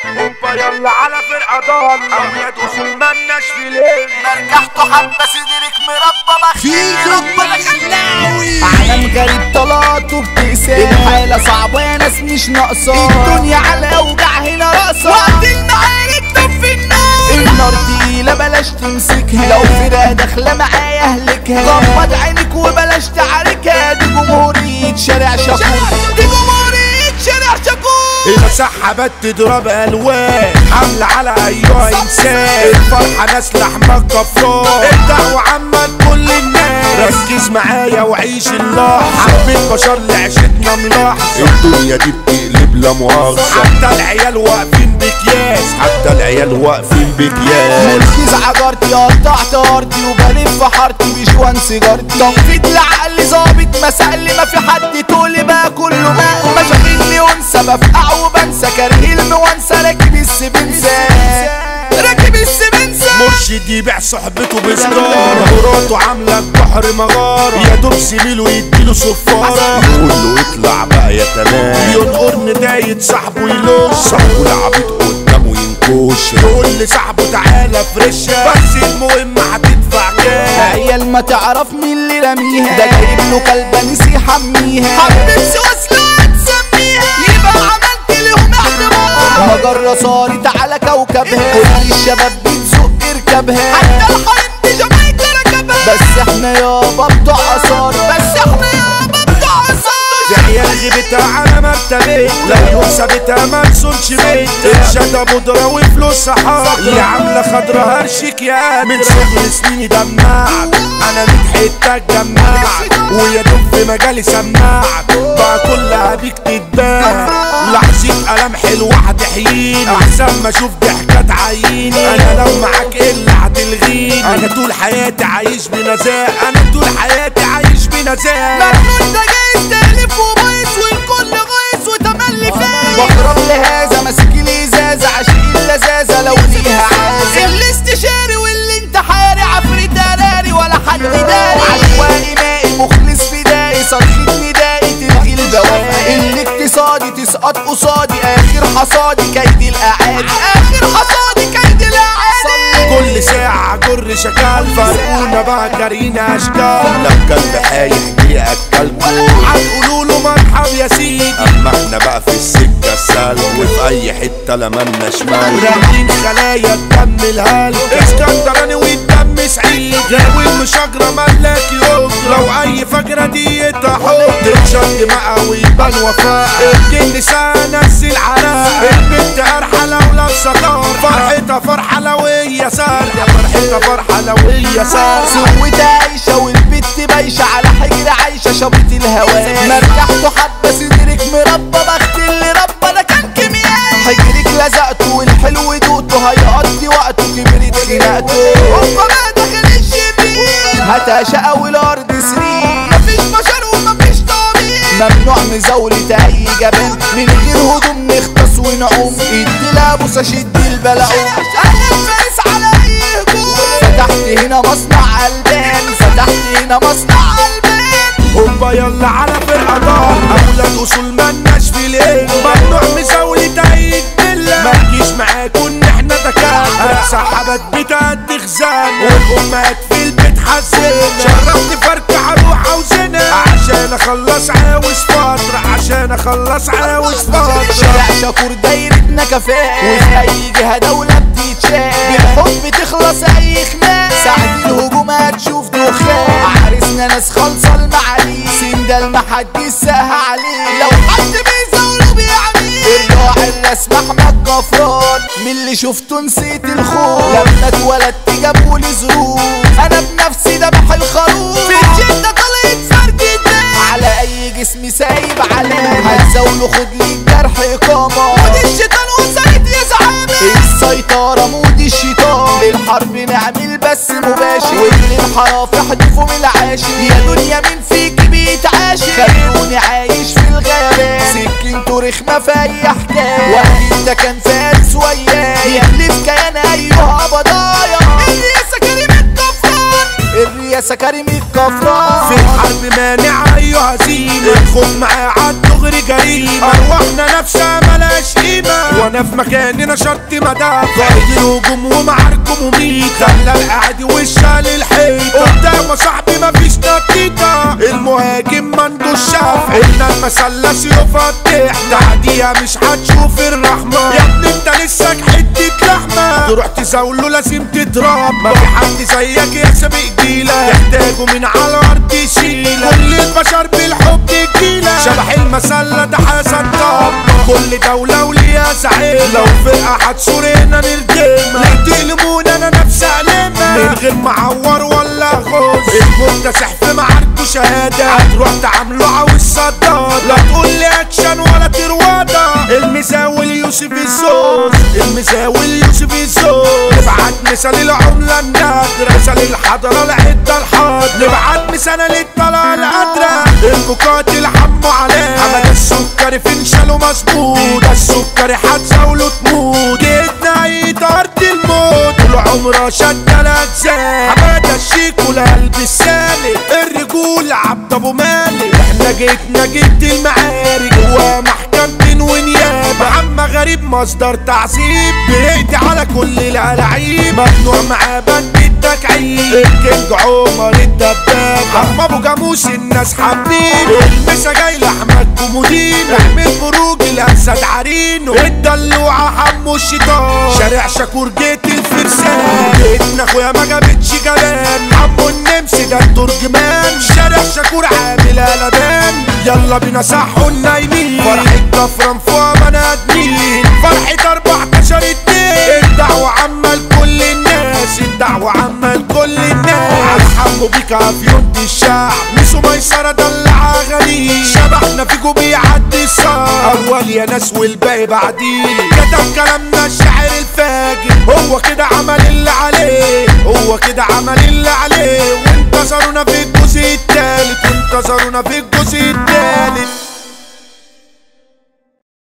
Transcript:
هوبا يلا على فرقة ضالة أولاد أصول مالناش في ليل نرجحته حبة صدرك مربى في ربنا خلاوي عالم غريب طلاته بتقسى الحالة صعبة يا ناس مش ناقصة الدنيا على اوجع هنا راسة وقت المعارك في النار النار تقيلة بلاش تمسكها لو فرقة داخلة معايا اهلكها غمض عينك وبلاش تعاركها دي جمهورية شارع شاكور دي جمهورية شارع شاكور المسحبات تضرب الوان حملة على ايها انسان الفرحة ناس لحمك كفار الدعوة عامة لكل الناس ركز معايا وعيش الله حبيت بشر لعشتنا ملاحظة الدنيا دي بتقلب لا مؤاخذة حتى العيال واقفين بكياس حتى العيال واقفين بكياس مركز عجرتي قطعت ارضي وبلف حارتي مش وان سيجارتي تنفيذ لعقلي ظابط مسألي ما في حد تقولي بقى كله ما مشاغلني وانسى بفقع وبنسى كاره الموانسى راكب السبنسة راكب السبنسة مرشد يبيع صحبته بسجارة مراته عاملة البحر مغارة يا دوب زميله يديله صفارة يقول له اطلع بقى يا تمام ينقر نداية صاحبه يلوش صاحبه العبيط قدامه ينكوش يقول لصاحبه تعالى فرشة بس المهم هتدفع كام عيال ما تعرف مين اللي رميها ده جايب له كلبة نسي يحميها حبيت وصلة تسميها يبقى عملت لهم اعتبار مجرة صارت على كوكبها كل الشباب بتزق اركبها حتى الحريم دي جامايكا ركبها بس احنا يابا بتوع اثار بس احنا يابا بتوع دي اثار عيال غيبتها على مرتبة لو يوم سابتها ما تسونش بيت الشتا بودرة وفلوسها حاضرة اللي عاملة خضرة هرشك يا من صغر سنيني دمعت انا من حتة اتجمعت ويا دوب في مجالي سمعت بقى كلها بيك تتباع لحظة قلم حلوة هتحييني احسن ما اشوف ضحكة تعييني انا لو معاك الا هتلغيني انا طول حياتي عايش بنزاهة انا طول حياتي عايش بنزاهة مجنون ده جايز تالف وبايظ والكل غايظ وتملي فايز بخرب لهذا ماسك لي ازازه عشق اللذاذه لو ليها عازه الاستشاري واللي انت حاري عفريت قراري ولا حد داري عشوائي مائي مخلص فدائي صرخة ندائي تلغي البواقي الاقتصادي تسقط قصادي اخر حصادي كيد الاعادي اخر حصادي كيد الاعادي كل ساعة جر شكال فرقونا بقى كارينا اشكال لو كلب حايح جه اكلكوا هنقولوا له مرحب يا سيدي اما احنا بقى في السكة السلك وفي اي حتة لمنا شمال راكبين خلايا الدم الهال اسكندراني والدم سعيد غاوي المشاجرة ملاك يوم لو اي فجرة دي تحط تتشد مقا ويبان وفاء الجن لسان نزل عراء البنت قرحة لو لابسة طار فرحتها فرحة لو هي سار يا فرحتها فرحة لو هي سار سوت عايشة والبت بايشة على حجر عايشة شبط الهواء مرجحته حبة صدرك مربى بخت اللي ربى ده كان كيميائي حجرك لزقته والحلو دوته هيقضي وقته كبرت خناقته هوبا ما دخل الشبين هتعشق والارض سرير مفيش بشر ومفيش طبيعي ممنوع مزاولة اي جبان من غير هدوم نختص ونعوم ادي لابوسة شد البلعوم انا فارس على اي هجوم فتحت هنا مصنع البان فتحت هنا مصنع البان هوبا يلا على فرقة دار أولاد أصول مالناش في ليل ممنوع مزاولة عيد بالله ما تجيش معاكوا إن إحنا دكاترة سحبت بتأدي خزان والأمهات في البيت حزين شرفت فركة أروح أوزنها عشان أخلص عاوز فترة عشان أخلص عاوز فترة شارع شاكور دايرتنا كفاء وفي اي جهة دولة بتتشاف بالحب تخلص اي خناق ساعة الهجوم هتشوف دخان عرسنا ناس خالصة المعالي سندال محدش ساها عليه لو حد بيزاوله بيعميه الراعي الرسم احمد غفران من اللي شفته نسيت الخوف لما اتولدت جابولي ظروف انا بنفسي ذبح الخروف في الجنة طلعت فرد الدم على اي جسم سايب علامة هتزاوله خد لي الجرح اقامة مود الشيطان وصلت يا زعامة السيطرة مود الشيطان للحرب نعمل بس مباشر واللي انحرف يحدفه من العاشر يا دنيا مين فيك بيتعاشر خلوني عايش في الغابات سكينته رخمة في اي حكاية واحد ده كان فارس وياي يحلف كيان ايها بضايا الرئاسة كريم الكفران الرئاسة كريم الكفران في الحرب مانع أيها هزيمة الخوف معاه عالدغري جريمة أرواحنا نفسها ملاش قيمة وأنا في في مكاننا شرط مدام قائد الهجوم ومعاركم مميت خلى القعد وشال الحيط قدام صاحبي مفيش نتيجة المهاجم مندو الشافع قلنا المثلث يفتح تعديها مش هتشوف الرحمة يا ابني انت لسه حتة لحمة تروح تزاوله لازم تضرب ما في حد زيك يا سابق جيلة تحتاجه من على الارض يشيلك كل البشر بالحب تجيلك شبح المسلة ده حسن طب كل دولة وليها زعيم لو فرقة هتصور هنا نرجمها ليه تقلمونا انا نفسي ألمها من غير معور ولا غوز المكتسح في معاركه شهادة هتروح تعامله عاوز صداد لا تقول لي اكشن ولا تروادة المساوي يوسف الزوز المساوي يوسف الزوز نبعت مثال العملة النادرة مثال الحضرة العدة الحاضرة نبعت مثال للطلعة القادرة المقاتل حمو عليه حمد السكري في انشاله مظبوط ده السكري هتزاوله تموت جيتنا عيد ارض الموت طول عمره شد الاجزاء حماده الشيك والقلب السالك الرجول عبد ابو مالك احنا جيتنا جيت المعارك جوا محكمة ونيابة عم غريب مصدر تعذيب بيقضي على كل الألاعيب ممنوع معاه بند التكعيب الكينج عمر الدباب عم ابو جاموس الناس حابين المسا جاي لاحمد كومودين احمد بروج الاسد عرينو الدلوعه حمو الشيطان شارع شاكور جيت الفرسان جيتنا اخويا ما جابتش جبان حمو النمس ده الترجمان شارع شاكور عامل قلبان يلا بينا صحوا النايمين فرحة كفران فوق بني ادمين فرحة 14 اتنين الدعوة عامة لكل الناس الدعوة عامة لكل الناس على حمو بيك عافيون الشعب ميسو ميسرة دلع اغاني شبحنا فيكو بيعدي الصعب اول يا ناس والباقي بعدين كتب كلامنا الشاعر الفاجر هو كده عمل اللي عليه هو كده عمل اللي عليه وانتصرونا في الجزء التالت وانتصرونا في الجزء التالت